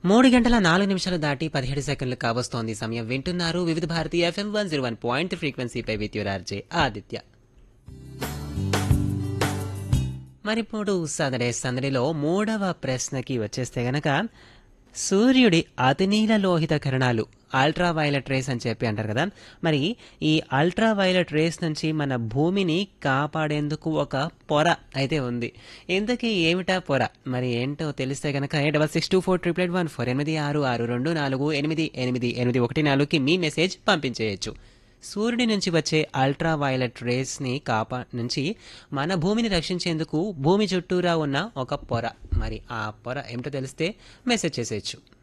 మూడు గంటల నాలుగు నిమిషాలు దాటి పదిహేడు సెకండ్లు కావస్తోంది సమయం వింటున్నారు Vividh Bharati FM one zero one point ఫ్రీక్వెన్సీపై విత్ యువర్ ఆర్జే ఆదిత్య మరిప్పుడు సదడే సందడిలో మూడవ ప్రశ్నకి వచ్చేస్తే గనక సూర్యుడి అతినీల లోహిత కిరణాలు అల్ట్రా వైలెట్ రేస్ అని చెప్పి అంటారు కదా మరి ఈ అల్ట్రా వైలెట్ రేస్ నుంచి మన భూమిని కాపాడేందుకు ఒక పొర అయితే ఉంది ఇంతకీ ఏమిటా పొర మరి ఏంటో తెలిస్తే కనుక eight double six two four triple eight one four ఎనిమిది ఆరు ఆరు రెండు నాలుగు ఎనిమిది ఎనిమిది ఎనిమిది ఒకటి నాలుగుకి మీ మెసేజ్ పంపించేయచ్చు సూర్యుడి నుంచి వచ్చే అల్ట్రా వైలెట్ రేస్ ని కాపా నుంచి మన భూమిని రక్షించేందుకు భూమి చుట్టూరా ఉన్న ఒక పొర మరి ఆ పొర ఏమిటో తెలిస్తే మెసేజ్ చేసేయచ్చు